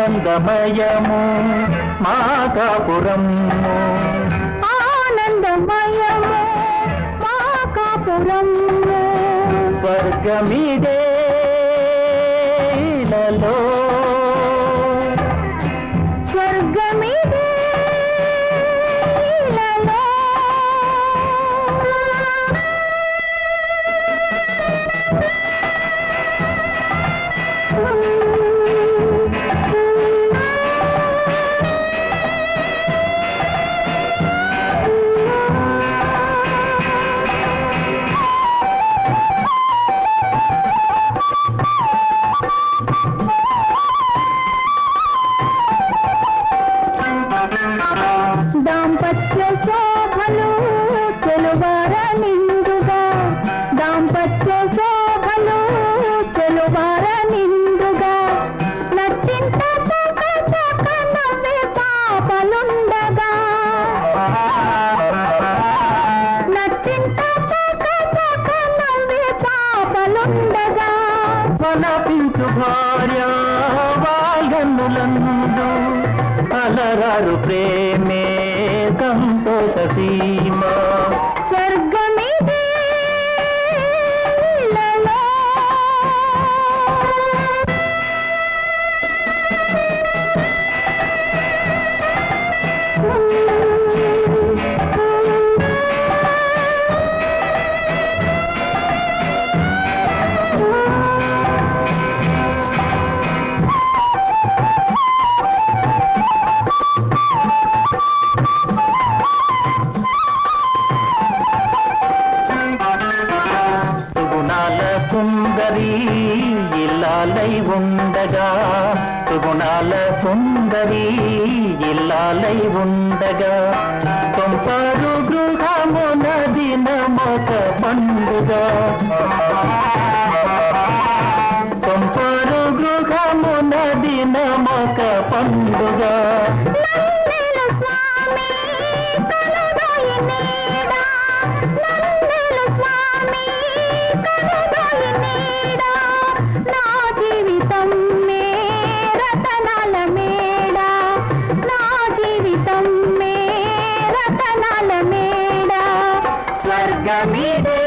ఆనందమయము మాకాపురము ఆనందమయము మా కాపురము స్వర్గమిదే ఇలలో స్వర్గమిదే ఇలలో. దాంపత్య శోభలు చెలువార నిండుగా దాంపత్య శోభలు చెలువార నిండుగా నచ్చింత చక చక నవ్వే పాపలుండగా నచ్చింత చక చక నవ్వే పాపలుండగా వలపించు భార్య వాయనులందు అలరారు ప్రేమే సంతోష సీమ స్వర్గమిదే ఇలలో. సుగుణాల సుందరి ఇల్లాలై ఉండగా సుగుణాల సుందరి ఇల్లాలై ఉండగా కొంపారు గృహమున దినమొక పండుగ కొంపారు గృహమున దినమొక పండుగ నన్నెల స్వామి కనుదోయి నీడ నన్నెల స్వామి కనుదోయి నీడ నా జీవితం మే రతనాల మేడ నా జీవితం మే రతనాల మేడ స్వర్గమిదే